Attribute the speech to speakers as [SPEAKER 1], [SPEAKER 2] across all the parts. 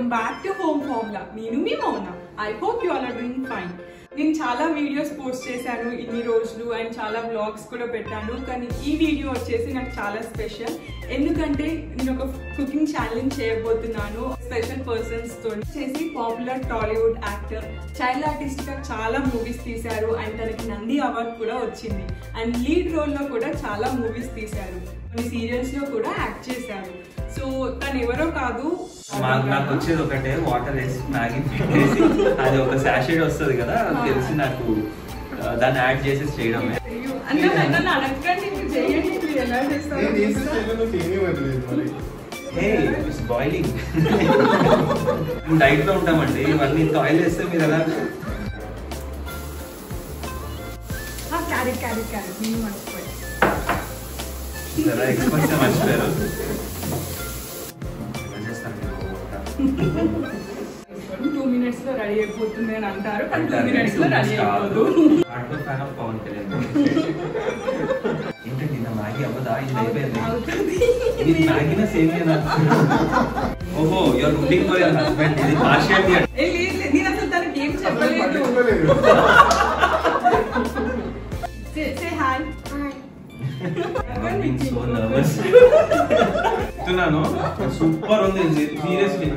[SPEAKER 1] Welcome back to home formula నేను మీ Mouna I hope you all are doing fine నేను చాలా వీడియోస్ పోస్ట్ చేశాను ఇన్ని రోజులు అండ్ చాలా వ్లాగ్స్ కూడా పెట్టాను కానీ ఈ వీడియో వచ్చేసి నాకు చాలా స్పెషల్ ఎందుకంటే నేను ఒక కుకింగ్ ఛాలెంజ్ చేయబోతున్నాను స్పెషల్ పర్సన్స్ తో చేసి popular Tollywood actor child artist గా చాలా మూవీస్ తీశారు అండ్ తనకి నంది అవార్డ్ కూడా వచ్చింది అండ్ లీడ్ రోల్ లో కూడా చాలా మూవీస్ తీశారు కొన్ని సీరియల్స్ లో కూడా యాక్ట్ చేశారు సో తను ఎవరో కాదు
[SPEAKER 2] మాకు నాకు వచ్చేది ఒకటే వాటర్ వేసి మ్యాగీ పెట్టేసి అది ఒక సాషెడ్ వస్తుంది కదా అది తెలిసి నాకు ఆ, దాన్ని యాడ్ చేసేసి చేయడమే
[SPEAKER 1] అయ్యో, అంటే నన్ను అడగకండి మీరు చేయండి మీరు ఎలా చేస్తారో
[SPEAKER 3] నేను చేసే
[SPEAKER 1] చూస్తా.
[SPEAKER 3] స్టైల్లో నాకు ఏమీ పడలేదు మరి
[SPEAKER 2] హే ఇట్స్ బాయిలింగ్ డైట్ లో ఉంటామండి ఇవన్నీ ఇంత ఆయిల్ వేస్తే మీరు ఎలా
[SPEAKER 1] ఆ, క్యారెట్ క్యారెట్ క్యారెట్ నేను మర్చిపోయాను
[SPEAKER 2] జరా ఎక్స్పర్ట్స్ మర్చిపోయారు ఎలా చేస్తారు మీరు?
[SPEAKER 1] టూ మినిట్స్ లో రెడీ అయిపోతుంది అని అంటారు కానీ టూ
[SPEAKER 2] అంటారు
[SPEAKER 1] మినిట్స్ లో రెడీ అయిపోదు
[SPEAKER 2] hardcore fan of Pawan Kalyan ఏంటండి నా మ్యాగీ అవ్వదా ఇది అయిపోయింది
[SPEAKER 1] అవుతుంది
[SPEAKER 2] ఇది మ్యాగీనా సేమ్ ఓహో your looking for your husband ఇది పార్షియాలిటీ
[SPEAKER 1] ఏ, లేదు, లేదు, నేను అసలు తనకి ఏం
[SPEAKER 3] అసలు
[SPEAKER 1] చెప్పలేదు
[SPEAKER 3] పట్టించుకోలేదు
[SPEAKER 1] say hi
[SPEAKER 2] being so nervous చెప్తున్నాను సూపర్ ఉంది సీరియస్లీ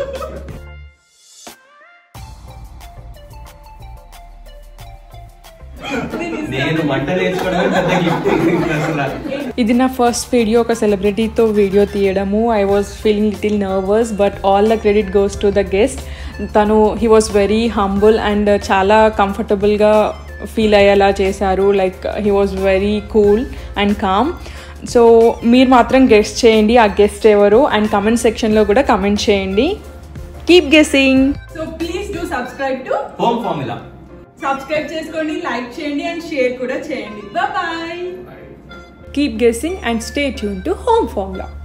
[SPEAKER 2] నేను వంట నేర్చుకోవడమే పెద్ద గిఫ్ట్ అసలు
[SPEAKER 4] ఇది నా ఫస్ట్ వీడియో ఒక సెలబ్రిటీతో వీడియో తీయడము I was feeling little nervous but all the credit goes to the guest తను he was very humble and చాలా కంఫర్టబుల్గా ఫీల్ అయ్యేలా చేశారు like he was very cool and calm so మీరు మాత్రం గెస్ట్ చేయండి ఆ గెస్ట్ ఎవరు అండ్ కమెంట్ సెక్షన్లో కూడా కమెంట్ చేయండి keep guessing
[SPEAKER 1] so please do subscribe to
[SPEAKER 2] home formula
[SPEAKER 1] subscribe చేసుకోండి లైక్ చేయండి అండ్ షేర్ కూడా చేయండి bye
[SPEAKER 4] keep guessing and stay tune to home formula